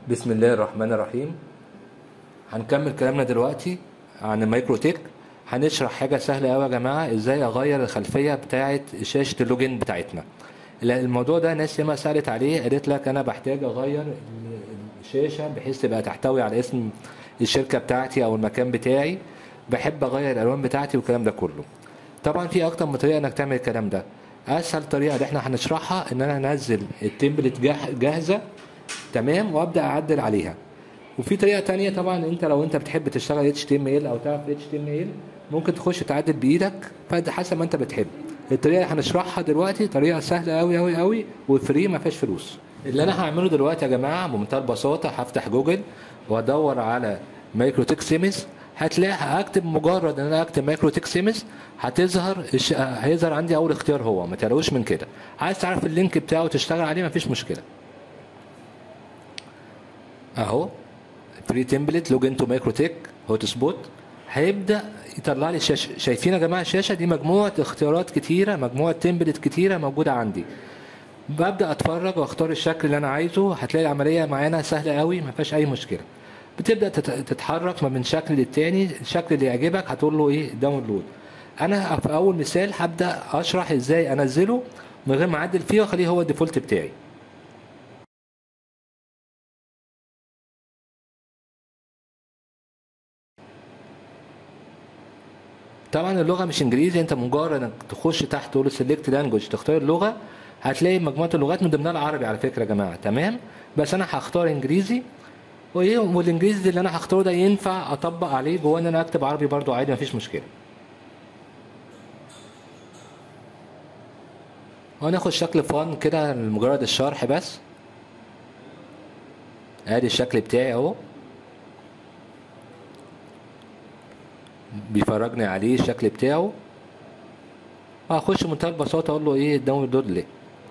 بسم الله الرحمن الرحيم هنكمل كلامنا دلوقتي عن المايكرو تيك هنشرح حاجة سهلة قوي يا جماعة ازاي اغير الخلفية بتاعة شاشة اللوجن بتاعتنا لا، الموضوع ده ناس ياما سألت عليه قالت لك انا بحتاج اغير الشاشة بحيث تبقى تحتوي على اسم الشركة بتاعتي او المكان بتاعي بحب اغير الالوان بتاعتي والكلام ده كله طبعا في اكتر من طريقة انك تعمل الكلام ده اسهل طريقة اللي احنا هنشرحها ان انا انزل التمبلت جاه- جاهزة تمام وابدا اعدل عليها وفي طريقه تانية طبعا انت لو انت بتحب تشتغل اتش تي ام ال او تعرف اتش تي ام ال ممكن تخش تعدل بايدك فده حسب ما انت بتحب الطريقه اللي هنشرحها دلوقتي طريقه سهله قوي قوي قوي وفري ما فيهاش فلوس اللي انا هعمله دلوقتي يا جماعه بمنتهى البساطه هفتح جوجل وادور على مايكروتك سيمز هتلاقي هكتب مجرد ان انا اكتب مايكروتك سيمز هتظهر الش... هيظهر عندي اول اختيار هو ما تلاقوش من كده عايز تعرف اللينك بتاعه وتشتغل عليه مفيش مشكله اهو فري تمبلت لوج انتو مايكروتك هوت سبوت هيبدا يطلع لي الشاشه شايفين يا جماعه الشاشه دي مجموعه اختيارات كتيره مجموعه تمبلت كتيره موجوده عندي ببدا اتفرج واختار الشكل اللي انا عايزه هتلاقي العمليه معانا سهله قوي ما فيهاش اي مشكله بتبدا تت- تتحرك ما بين شكل للتاني الشكل اللي يعجبك هتقول له ايه داونلود انا في اول مثال هبدا اشرح ازاي انزله من غير ما اعدل فيه واخليه هو الديفولت بتاعي طبعا اللغه مش انجليزي انت مجرد انك تخش تحت تقول سيلكت لانجوج تختار اللغه هتلاقي مجموعه اللغات من ضمنها العربي على فكره يا جماعه تمام بس انا هختار انجليزي وايه والانجليزي اللي انا هختاره ده ينفع اطبق عليه جوه ان انا اكتب عربي برضو عادي مفيش مشكله وهناخد شكل فان كده لمجرد الشرح بس ادي الشكل بتاعي اهو بيفرجني عليه الشكل بتاعه هخش بمنتهى البساطة اقول له ايه داونلود ليه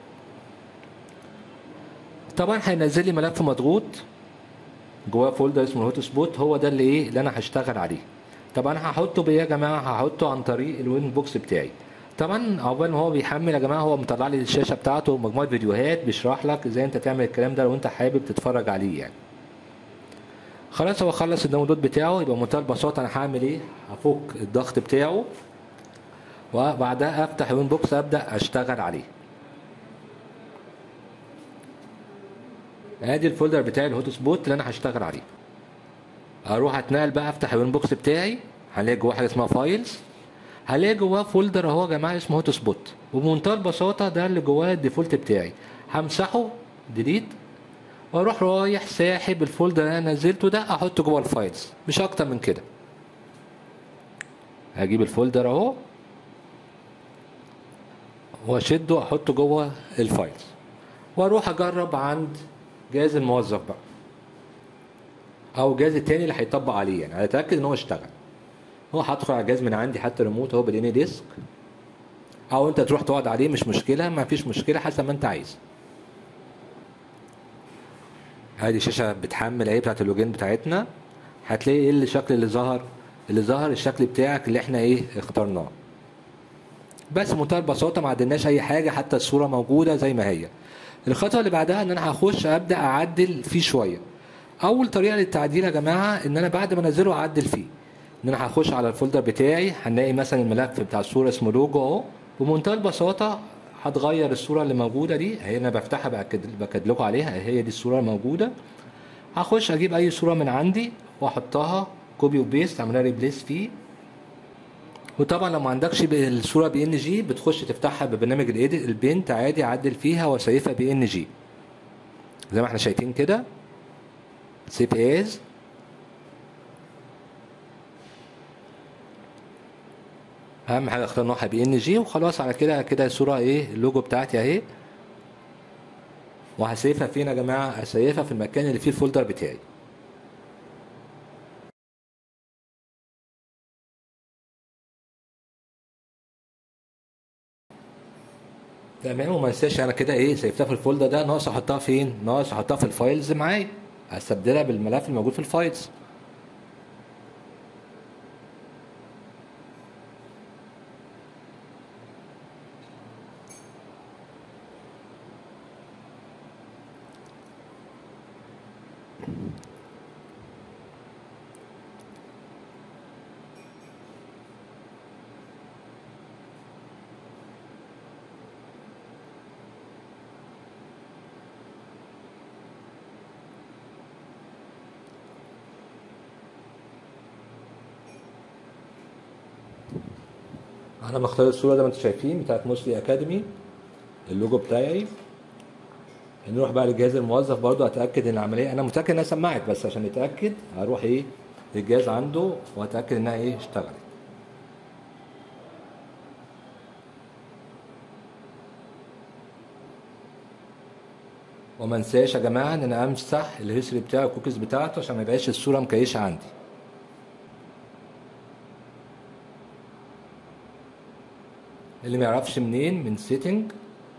طبعا هينزل لي ملف مضغوط جواه فولدر اسمه الهوت سبوت هو ده اللي ايه اللي انا هشتغل عليه طبعا هحطه بايه يا جماعه هحطه عن طريق الوين بوكس بتاعي طبعا عقبال ما هو بيحمل يا جماعه هو مطلع لي الشاشه بتاعته مجموعه فيديوهات بيشرح لك ازاي انت تعمل الكلام ده لو انت حابب تتفرج عليه يعني خلاص هو خلص الداونلود بتاعه يبقى بمنتهى البساطه انا هعمل ايه هفك الضغط بتاعه وبعدها افتح الوين بوكس ابدا اشتغل عليه ادي الفولدر بتاعي الهوت سبوت اللي انا هشتغل عليه اروح اتنقل بقى افتح الوين بوكس بتاعي هلاقي جواه حاجه اسمها فايلز هلاقي جواه فولدر اهو يا جماعه اسمه هوت سبوت وبمنتهى البساطه ده اللي جواه الديفولت بتاعي همسحه ديليت واروح رايح ساحب الفولدر اللي انا نزلته ده احطه جوه الفايلز مش اكتر من كده هجيب الفولدر اهو واشده احطه جوه الفايلز واروح اجرب عند جهاز الموظف بقى او الجهاز التاني اللي هيطبق عليه يعني اتاكد ان هو اشتغل هو هدخل على الجهاز من عندي حتى ريموت اهو بالاني ديسك او انت تروح تقعد عليه مش مشكله ما فيش مشكله حسب ما انت عايز ادي شاشه بتحمل اهي بتاعت اللوجين بتاعتنا هتلاقي ايه الشكل اللي ظهر اللي ظهر الشكل بتاعك اللي احنا ايه اخترناه بس بمنتهى البساطه ما عدلناش اي حاجه حتى الصوره موجوده زي ما هي الخطوه اللي بعدها ان انا هخش ابدا اعدل فيه شويه اول طريقه للتعديل يا جماعه ان انا بعد ما انزله اعدل فيه ان انا هخش على الفولدر بتاعي هنلاقي مثلا الملف بتاع الصوره اسمه لوجو اهو بمنتهى البساطه هتغير الصوره اللي موجوده دي هي انا بفتحها باكد باكد لكم عليها هي دي الصوره الموجوده هخش اجيب اي صوره من عندي واحطها كوبي وبيست اعملها ريبليس فيه وطبعا لو ما عندكش ب- الصوره بي ان جي بتخش تفتحها ببرنامج الايديت البينت عادي عدل فيها وسيفها بي ان جي زي ما احنا شايفين كده سيف از اهم حاجه اختار نوعها بي ان جي وخلاص على كده كده الصوره ايه اللوجو بتاعتي اهي وهسيفها فين يا جماعه هسيفها في المكان اللي فيه الفولدر بتاعي تمام وما انساش انا كده ايه سيفتها في الفولدر ده ناقص احطها فين ناقص احطها في الفايلز معايا هستبدلها بالملف الموجود في الفايلز انا بختار الصوره زي ما انتم شايفين بتاعت موسلي اكاديمي اللوجو بتاعي نروح بقى لجهاز الموظف برضو اتاكد ان العمليه انا متاكد انها سمعت بس عشان نتاكد هروح ايه للجهاز عنده واتاكد انها ايه اشتغلت وما انساش يا جماعه ان انا امسح الهيستوري بتاع الكوكيز بتاعته عشان ما يبقاش الصوره مكيشه عندي اللي ما يعرفش منين من سيتنج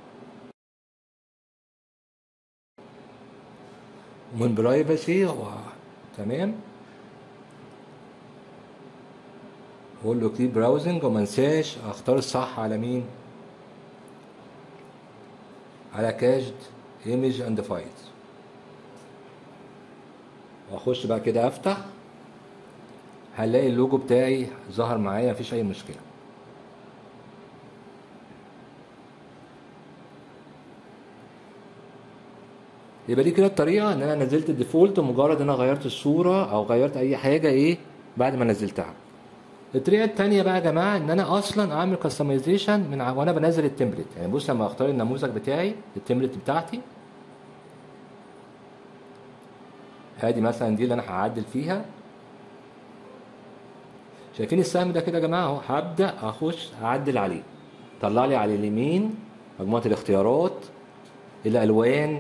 ومن برايفسي و... تمام اقول له كليب براوزنج وما انساش اختار الصح على مين على كاشد ايمج اند فايلز واخش بقى كده افتح هلاقي اللوجو بتاعي ظهر معايا مفيش اي مشكله يبقى دي كده الطريقه ان انا نزلت الديفولت ومجرد ان انا غيرت الصوره او غيرت اي حاجه ايه بعد ما نزلتها الطريقه الثانيه بقى يا جماعه ان انا اصلا اعمل كاستمايزيشن من ع- وانا بنزل التمبلت يعني بص لما اختار النموذج بتاعي التمبلت بتاعتي ادي مثلا دي اللي انا هعدل فيها شايفين السهم ده كده يا جماعه اهو هبدا اخش اعدل عليه طلع لي على اليمين مجموعه الاختيارات الالوان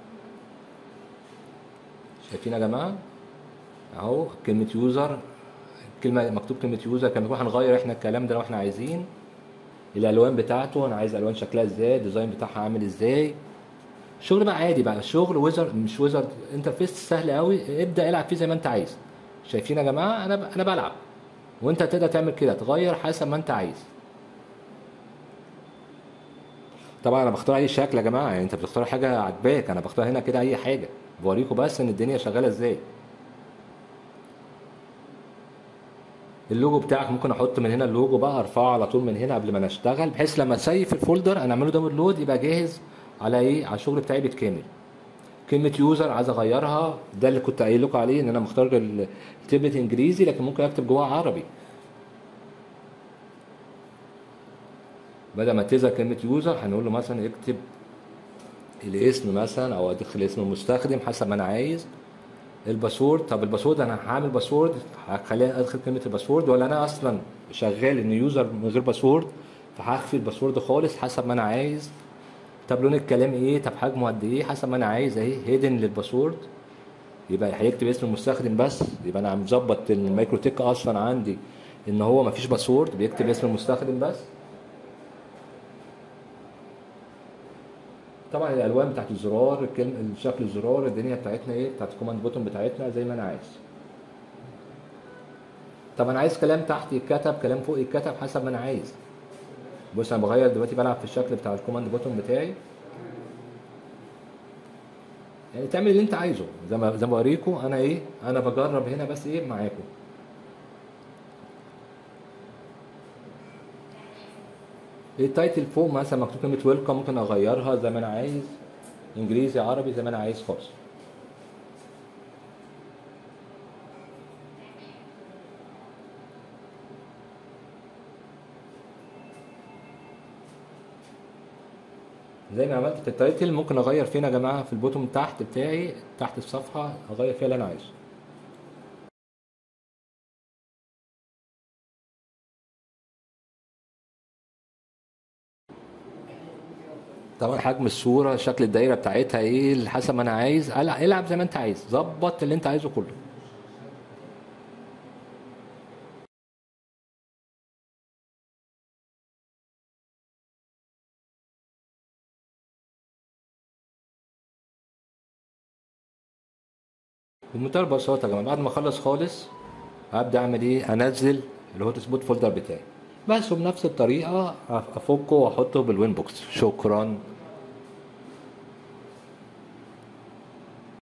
شايفين يا جماعه اهو كلمه يوزر كلمه مكتوب كلمه يوزر كان بنروح هنغير احنا الكلام ده لو احنا عايزين الالوان بتاعته انا عايز الوان شكلها ازاي الديزاين بتاعها عامل ازاي شغل بقى عادي بقى شغل ويزر مش ويزر انترفيس سهل قوي ابدا العب فيه زي ما انت عايز شايفين يا جماعه انا ب... انا بلعب وانت تقدر تعمل كده تغير حسب ما انت عايز طبعا انا بختار اي شكل يا جماعه يعني انت بتختار حاجه عجباك انا بختار هنا كده اي حاجه بوريكم بس ان الدنيا شغاله ازاي اللوجو بتاعك ممكن احط من هنا اللوجو بقى ارفعه على طول من هنا قبل ما نشتغل بحيث لما اسيف الفولدر انا اعمله داونلود يبقى جاهز على ايه على الشغل بتاعي بالكامل كلمة يوزر عايز اغيرها ده اللي كنت قايل لكم عليه ان انا مختار ال- التبلت انجليزي لكن ممكن اكتب جواها عربي بدل ما تظهر كلمة يوزر هنقول له مثلا اكتب الاسم مثلا او ادخل اسم المستخدم حسب ما انا عايز الباسورد طب الباسورد انا هعمل باسورد هخليها ادخل كلمه الباسورد ولا انا اصلا شغال ان يوزر من غير باسورد فهخفي الباسورد خالص حسب ما انا عايز طب لون الكلام ايه طب حجمه قد ايه حسب ما انا عايز اهي هيدن للباسورد يبقى هيكتب اسم المستخدم بس يبقى انا مظبط المايكرو تك اصلا عندي ان هو مفيش باسورد بيكتب اسم المستخدم بس طبعا الالوان بتاعت الزرار الكلمه شكل الزرار الدنيا بتاعتنا ايه بتاعت الكوماند بوتون بتاعتنا زي ما انا عايز طب انا عايز كلام تحت يتكتب كلام فوق يتكتب حسب ما انا عايز بص انا بغير دلوقتي بلعب في الشكل بتاع الكوماند بوتون بتاعي يعني تعمل اللي انت عايزه زي ما زي ما بوريكم انا ايه انا بجرب هنا بس ايه معاكم التايتل فوق مثلا مكتوب كلمة ويلكم ممكن اغيرها زي ما انا عايز انجليزي عربي زي ما انا عايز خالص زي ما عملت في التايتل ممكن اغير فين يا جماعه في البوتوم تحت بتاعي تحت الصفحه اغير فيها اللي انا عايزه طبعا حجم الصوره شكل الدايره بتاعتها ايه حسب ما انا عايز العب العب زي ما انت عايز ظبط اللي انت عايزه كله بمنتهى البساطه يا جماعه بعد ما اخلص خالص هبدا اعمل ايه انزل الهوت سبوت فولدر بتاعي بس وبنفس الطريقه افكه واحطه بالوين بوكس شكرا